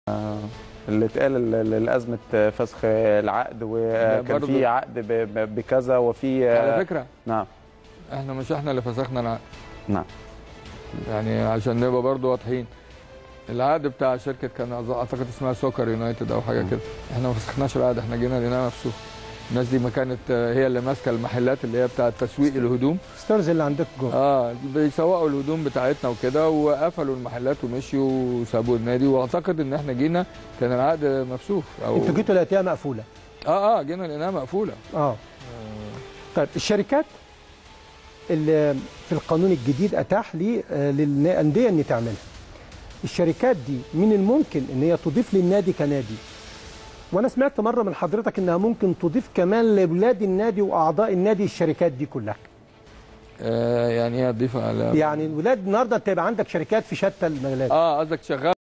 اللي اتقال ل- ل- لازمه فسخ العقد وكان برضو- في عقد ب- ب- بكذا وفي على فكره نعم احنا مش احنا اللي فسخنا العقد نعم يعني عشان نبقى برضو واضحين العقد بتاع شركه كان أظ- اعتقد اسمها سوكر يونايتد او حاجه كده احنا ما فسخناش العقد احنا جينا لقيناها مفسوخ الناس دي ما كانت آه، هي اللي ماسكه المحلات اللي هي بتاعه تسويق الهدوم ستورز اللي عندك جوه اه بيسوقوا الهدوم بتاعتنا وكده وقفلوا المحلات ومشيوا وسابوا النادي واعتقد ان احنا جينا كان العقد مفسوخ او انتوا جيتوا لقيتيها مقفوله اه اه جينا لقيناها مقفوله اه طيب الشركات اللي في القانون الجديد اتاح لي آه، للانديه ان تعملها الشركات دي من الممكن ان هي تضيف للنادي كنادي وانا سمعت مره من حضرتك انها ممكن تضيف كمان لاولاد النادي واعضاء النادي الشركات دي كلها آه يعني ايه اضيف على يعني الولاد النهارده انت يبقى عندك شركات في شتى المجالات اه قصدك شغال